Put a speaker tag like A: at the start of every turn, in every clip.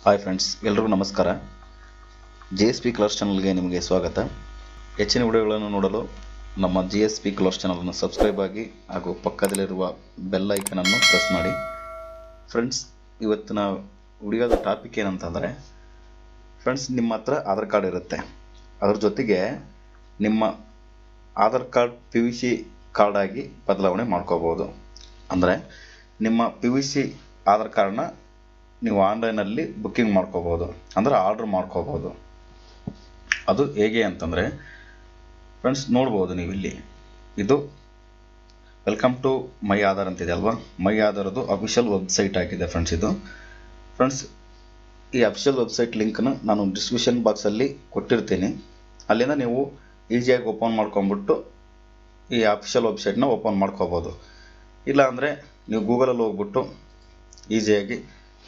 A: hi friends ಎಲ್ರಿಗೂ ನಮಸ್ಕಾರ G S P colours ಚಾನಲ್ಗೆ ನಿಮಗೆ ಸ್ವಾಗತ ಹೆಚ್ಚಿನ ವಿಡಿಯೋಗಳನ್ನು ನೋಡಲು ನಮ್ಮ ಜಿ ಎಸ್ ಪಿ ಕಲರ್ಸ್ ಚಾನಲನ್ನು ಸಬ್ಸ್ಕ್ರೈಬ್ ಆಗಿ ಹಾಗೂ ಪಕ್ಕದಲ್ಲಿರುವ ಬೆಲ್ ಐಕನನ್ನು ಪ್ರೆಸ್ ಮಾಡಿ ಫ್ರೆಂಡ್ಸ್ ಇವತ್ತಿನ ವಿಡಿಯೋದ ಟಾಪಿಕ್ ಏನಂತಂದರೆ ಫ್ರೆಂಡ್ಸ್ ನಿಮ್ಮ ಹತ್ರ ಆಧಾರ್ ಕಾರ್ಡ್ ಇರುತ್ತೆ ಅದ್ರ ಜೊತೆಗೆ ನಿಮ್ಮ Aadhaar card P V C card ಆಗಿ ಬದಲಾವಣೆ ಮಾಡ್ಕೋಬೋದು ಅಂದರೆ ನಿಮ್ಮ ಪಿ ವಿ ಸಿ ಆಧಾರ್ ಕಾರ್ಡ್ನ ನೀವು ಆನ್ಲೈನಲ್ಲಿ ಬುಕ್ಕಿಂಗ್ ಮಾಡ್ಕೋಬೋದು ಅಂದರೆ ಆರ್ಡ್ರ್ ಮಾಡ್ಕೋಬೋದು ಅದು ಹೇಗೆ ಅಂತಂದರೆ ಫ್ರೆಂಡ್ಸ್ ನೋಡ್ಬೋದು ನೀವು ಇಲ್ಲಿ ಇದು ವೆಲ್ಕಮ್ ಟು ಮೈ ಆಧಾರ್ ಅಂತಿದೆ ಅಲ್ವಾ ಮೈ ಆಧಾರದು ಅಫಿಷಿಯಲ್ ವೆಬ್ಸೈಟ್ ಆಗಿದೆ ಫ್ರೆಂಡ್ಸ್ ಇದು ಫ್ರೆಂಡ್ಸ್ ಈ ಅಫಿಷಿಯಲ್ ವೆಬ್ಸೈಟ್ ಲಿಂಕ್ನ ನಾನು ಡಿಸ್ಕ್ರಿಪ್ಷನ್ ಬಾಕ್ಸಲ್ಲಿ ಕೊಟ್ಟಿರ್ತೀನಿ ಅಲ್ಲಿಂದ ನೀವು ಈಸಿಯಾಗಿ ಓಪನ್ ಮಾಡ್ಕೊಂಬಿಟ್ಟು ಈ ಅಫಿಷಿಯಲ್ ವೆಬ್ಸೈಟ್ನ ಓಪನ್ ಮಾಡ್ಕೋಬೋದು ಇಲ್ಲ ಅಂದರೆ ನೀವು ಗೂಗಲಲ್ಲಿ ಹೋಗ್ಬಿಟ್ಟು ಈಸಿಯಾಗಿ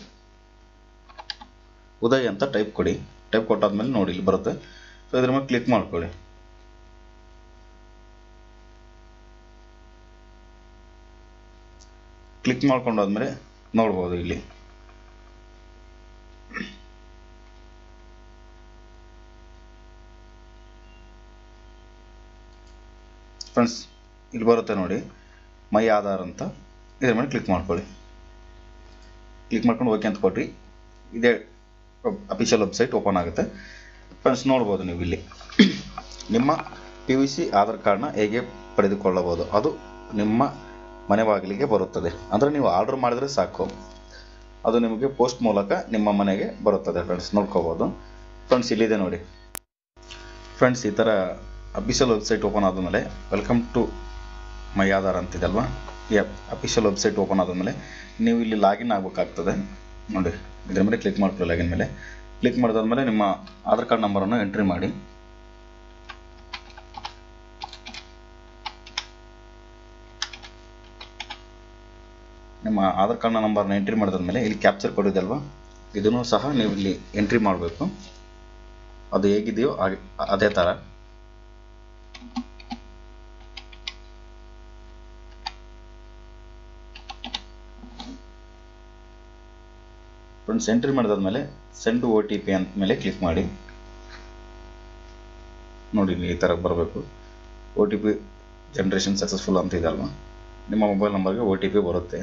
A: ಉದಯ್ ಅಂತ ಟೈಪ್ ಕೊಡಿ ಟೈಪ್ ಕೊಟ್ಟಾದ್ಮೇಲೆ ನೋಡಿ ಇಲ್ಲಿ ಬರುತ್ತೆ ಸೊ ಇದ್ರ ಮೇಲೆ ಕ್ಲಿಕ್ ಮಾಡ್ಕೊಳ್ಳಿ ಕ್ಲಿಕ್ ಮಾಡ್ಕೊಂಡಾದ್ಮೇಲೆ ನೋಡ್ಬೋದು ಇಲ್ಲಿ ಫ್ರೆಂಡ್ಸ್ ಇಲ್ಲಿ ಬರುತ್ತೆ ನೋಡಿ ಮೈ ಆಧಾರ್ ಅಂತ ಇದ್ರ ಮೇಲೆ ಕ್ಲಿಕ್ ಮಾಡ್ಕೊಳ್ಳಿ ಕ್ಲಿಕ್ ಮಾಡ್ಕೊಂಡು ಓಕೆ ಅಂತ ಕೊಟ್ರಿ ಇದೇ ಅಫಿಷಿಯಲ್ ವೆಬ್ಸೈಟ್ ಓಪನ್ ಆಗುತ್ತೆ ಫ್ರೆಂಡ್ಸ್ ನೋಡ್ಬೋದು ನೀವು ಇಲ್ಲಿ ನಿಮ್ಮ ಪಿ ವಿ ಸಿ ಆಧಾರ್ ಕಾರ್ಡ್ನ ಹೇಗೆ ಪಡೆದುಕೊಳ್ಳಬಹುದು ಅದು ನಿಮ್ಮ ಮನೆ ಬಾಗಿಲಿಗೆ ಬರುತ್ತದೆ ಅಂದರೆ ನೀವು ಆರ್ಡರ್ ಮಾಡಿದರೆ ಸಾಕು ಅದು ನಿಮಗೆ ಪೋಸ್ಟ್ ಮೂಲಕ ನಿಮ್ಮ ಮನೆಗೆ ಬರುತ್ತದೆ ಫ್ರೆಂಡ್ಸ್ ನೋಡ್ಕೋಬೋದು ಫ್ರೆಂಡ್ಸ್ ಇಲ್ಲಿದೆ ನೋಡಿ ಫ್ರೆಂಡ್ಸ್ ಈ ಥರ ಅಫಿಷಿಯಲ್ ವೆಬ್ಸೈಟ್ ಓಪನ್ ಆದಮೇಲೆ ವೆಲ್ಕಮ್ ಟು ಮೈ ಆಧಾರ್ ಅಂತಿದಲ್ವಾ ಈ ಅಫಿಷಿಯಲ್ ವೆಬ್ಸೈಟ್ ಓಪನ್ ಆದಮೇಲೆ ನೀವು ಇಲ್ಲಿ ಲಾಗಿನ್ ಆಗಬೇಕಾಗ್ತದೆ ನೋಡಿ ಇದ್ರ ಮೇಲೆ ಕ್ಲಿಕ್ ಮಾಡ್ಕೊಳ್ಳಿ ಲಾಗಿನ್ ಮೇಲೆ ಕ್ಲಿಕ್ ಮಾಡಿದಾದ್ಮೇಲೆ ನಿಮ್ಮ ಆಧಾರ್ ಕಾರ್ಡ್ ನಂಬರನ್ನು ಎಂಟ್ರಿ ಮಾಡಿ ನಿಮ್ಮ ಆಧಾರ್ ಕಾರ್ಡ್ನ ನಂಬರ್ನ ಎಂಟ್ರಿ ಮಾಡಿದಾದ್ಮೇಲೆ ಇಲ್ಲಿ ಕ್ಯಾಪ್ಚರ್ ಕೊಡಿದಲ್ವಾ ಇದನ್ನು ಸಹ ನೀವು ಇಲ್ಲಿ ಎಂಟ್ರಿ ಮಾಡಬೇಕು ಅದು ಹೇಗಿದೆಯೋ ಹಾಗೆ ಅದೇ ಥರ ಫ್ರೆಂಡ್ಸ್ ಎಂಟ್ರಿ ಮಾಡಿದಾದ್ಮೇಲೆ ಸೆಂಡ್ ಒ ಟಿ ಪಿ ಅಂತ ಮೇಲೆ ಕ್ಲಿಕ್ ಮಾಡಿ ನೋಡಿ ಈ ಥರ ಬರಬೇಕು O T P generation successful ಅಂತ ಇದೆ ಅಲ್ವಾ ನಿಮ್ಮ ಮೊಬೈಲ್ ನಂಬರ್ಗೆ ಒ ಟಿ ಪಿ ಬರುತ್ತೆ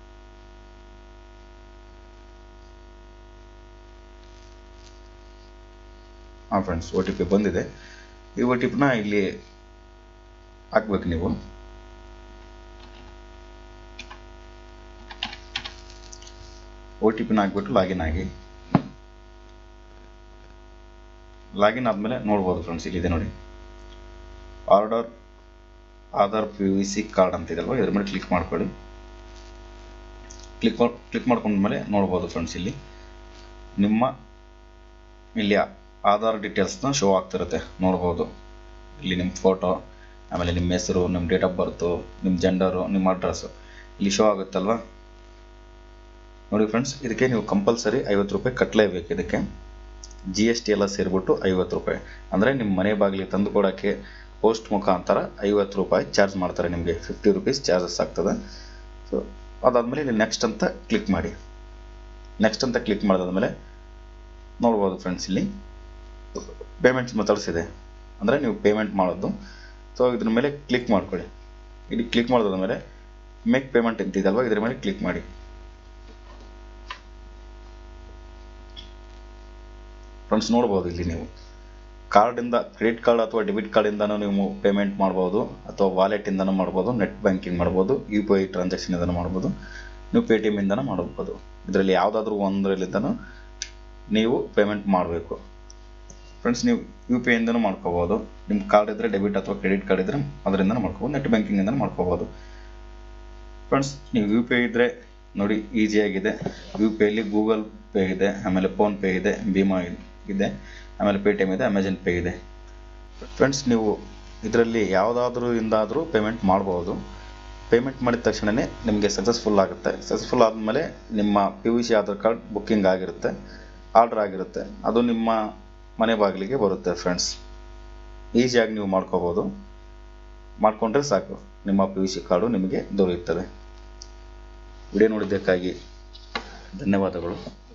A: ಹಾಂ ಫ್ರೆಂಡ್ಸ್ ಒ ಟಿ ಪಿ ಬಂದಿದೆ ಈ ಒ ಟಿ ಪಿನ ಇಲ್ಲಿ ಹಾಕ್ಬೇಕು ನೀವು ಒ ಟಿ ಪಿನ ಹಾಕ್ಬಿಟ್ಟು ಲಾಗಿನ್ ಆಗಿ ಲಾಗಿನ್ ಆದಮೇಲೆ ನೋಡ್ಬೋದು ಫ್ರೆಂಡ್ಸ್ ಇಲ್ಲಿದೆ ನೋಡಿ order Aadhaar P V C card ಅಂತಿದಲ್ವ ಇದ್ರ ಮೇಲೆ ಕ್ಲಿಕ್ ಮಾಡ್ಕೊಳ್ಳಿ ಕ್ಲಿಕ್ ಕ್ಲಿಕ್ ಮಾಡ್ಕೊಂಡ್ಮೇಲೆ ನೋಡ್ಬೋದು ಫ್ರೆಂಡ್ಸ್ ಇಲ್ಲಿ ನಿಮ್ಮ ಇಲ್ಲಿ ಆಧಾರ್ ಡೀಟೇಲ್ಸ್ನ ಶೋ ಆಗ್ತಿರುತ್ತೆ ನೋಡ್ಬೋದು ಇಲ್ಲಿ ನಿಮ್ಮ ಫೋಟೋ ಆಮೇಲೆ ನಿಮ್ಮ ಹೆಸರು ನಿಮ್ಮ ಡೇಟ್ ಆಫ್ ಬರ್ತು ನಿಮ್ಮ ಜೆಂಡರು ನಿಮ್ಮ ಅಡ್ರೆಸ್ಸು ಇಲ್ಲಿ ಶೋ ಆಗುತ್ತಲ್ವಾ ನೋಡಿ ಫ್ರೆಂಡ್ಸ್ ಇದಕ್ಕೆ ನೀವು ಕಂಪಲ್ಸರಿ ಐವತ್ತು ರೂಪಾಯಿ ಕಟ್ಟಲೇಬೇಕು ಇದಕ್ಕೆ ಜಿ ಎಸ್ ಟಿ ಎಲ್ಲ ಸೇರಿಬಿಟ್ಟು ಐವತ್ತು ರೂಪಾಯಿ ಅಂದರೆ ನಿಮ್ಮ ಮನೆ ಬಾಗಿಲಿಗೆ ತಂದು ಕೊಡೋಕ್ಕೆ ಪೋಸ್ಟ್ ಮುಖಾಂತರ ಐವತ್ತು ರೂಪಾಯಿ ಚಾರ್ಜ್ ಮಾಡ್ತಾರೆ ನಿಮಗೆ ಫಿಫ್ಟಿ ರುಪೀಸ್ ಚಾರ್ಜಸ್ ಆಗ್ತದೆ ಸೊ ಅದಾದಮೇಲೆ ಇಲ್ಲಿ ನೆಕ್ಸ್ಟ್ ಅಂತ ಕ್ಲಿಕ್ ಮಾಡಿ ನೆಕ್ಸ್ಟ್ ಅಂತ ಕ್ಲಿಕ್ ಮಾಡಿದಾದ್ಮೇಲೆ ನೋಡ್ಬೋದು ಫ್ರೆಂಡ್ಸ್ ಇಲ್ಲಿ ಪೇಮೆಂಟ್ಸ್ ಮೆಥಡ್ಸ್ ಇದೆ ಅಂದರೆ ನೀವು ಪೇಮೆಂಟ್ ಮಾಡೋದು ಸೊ ಇದ್ರ ಮೇಲೆ ಕ್ಲಿಕ್ ಮಾಡ್ಕೊಳ್ಳಿ ಇಲ್ಲಿ ಕ್ಲಿಕ್ ಮಾಡಿದಾದ್ಮೇಲೆ ಮೇಕ್ ಪೇಮೆಂಟ್ ಅಂತಿದಲ್ವ ಇದ್ರ ಮೇಲೆ ಕ್ಲಿಕ್ ಮಾಡಿ ಫ್ರೆಂಡ್ಸ್ ನೋಡ್ಬೋದು ಇಲ್ಲಿ ನೀವು ಕಾರ್ಡಿಂದ ಕ್ರೆಡಿಟ್ ಕಾರ್ಡ್ ಅಥವಾ ಡೆಬಿಟ್ ಕಾರ್ಡಿಂದನೂ ನೀವು ಪೇಮೆಂಟ್ ಮಾಡ್ಬೋದು ಅಥವಾ ವಾಲೆಟಿಂದನೂ ಮಾಡ್ಬೋದು ನೆಟ್ ಬ್ಯಾಂಕಿಂಗ್ ಮಾಡ್ಬೋದು ಯು ಪಿ ಐ ಟ್ರಾನ್ಸಾಕ್ಷನಿಂದನೂ ಮಾಡ್ಬೋದು ನೀವು ಪೇ ಟಿ ಎಮ್ಮಿಂದನೂ ಮಾಡ್ಬೋದು ಇದರಲ್ಲಿ ಯಾವುದಾದ್ರೂ ಒಂದರಲ್ಲಿಂದನೂ ನೀವು ಪೇಮೆಂಟ್ ಮಾಡಬೇಕು ಫ್ರೆಂಡ್ಸ್ ನೀವು ಯು ಪಿ ಐಯಿಂದನೂ ಮಾಡ್ಕೋಬೋದು ನಿಮ್ಮ ಕಾರ್ಡ್ ಇದ್ದರೆ ಡೆಬಿಟ್ ಅಥವಾ ಕ್ರೆಡಿಟ್ ಕಾರ್ಡ್ ಇದ್ದರೆ ಅದರಿಂದನೂ ಮಾಡ್ಕೋಬೋದು ನೆಟ್ ಬ್ಯಾಂಕಿಂಗಿಂದನೂ ಮಾಡ್ಕೋಬೋದು ಫ್ರೆಂಡ್ಸ್ ನೀವು ಯು ಪಿ ಐ ಇದ್ದರೆ ನೋಡಿ ಈಸಿಯಾಗಿದೆ ಯು ಪಿ ಐಲಿ ಗೂಗಲ್ ಪೇ ಇದೆ ಆಮೇಲೆ ಫೋನ್ಪೇ ಇದೆ ಭೀಮಾ ಇದೆ ಆಮೇಲೆ ಪೇ ಟಿ ಎಮ್ ಇದೆ ಅಮೆಜಾನ್ ಪೇ ಇದೆ ಫ್ರೆಂಡ್ಸ್ ನೀವು ಇದರಲ್ಲಿ ಯಾವುದಾದ್ರೂ ಇಂದಾದರೂ ಪೇಮೆಂಟ್ ಮಾಡ್ಬೋದು ಪೇಮೆಂಟ್ ಮಾಡಿದ ತಕ್ಷಣವೇ ನಿಮಗೆ ಸಕ್ಸಸ್ಫುಲ್ ಆಗುತ್ತೆ ಸಕ್ಸಸ್ಫುಲ್ ಆದಮೇಲೆ ನಿಮ್ಮ P U C Aadhaar card booking ಆಗಿರುತ್ತೆ ಆರ್ಡ್ರ್ ಆಗಿರುತ್ತೆ ಅದು ನಿಮ್ಮ ಮನೆ ಬಾಗಿಲಿಗೆ ಬರುತ್ತೆ ಫ್ರೆಂಡ್ಸ್ ಈಸಿಯಾಗಿ ನೀವು ಮಾಡ್ಕೋಬೋದು ಮಾಡಿಕೊಂಡ್ರೆ ಸಾಕು ನಿಮ್ಮ ಪಿ ಯು ಸಿ ಕಾರ್ಡು ನಿಮಗೆ ದೊರೆಯುತ್ತದೆ ವಿಡಿಯೋ ನೋಡಿದ್ದಕ್ಕಾಗಿ ಧನ್ಯವಾದಗಳು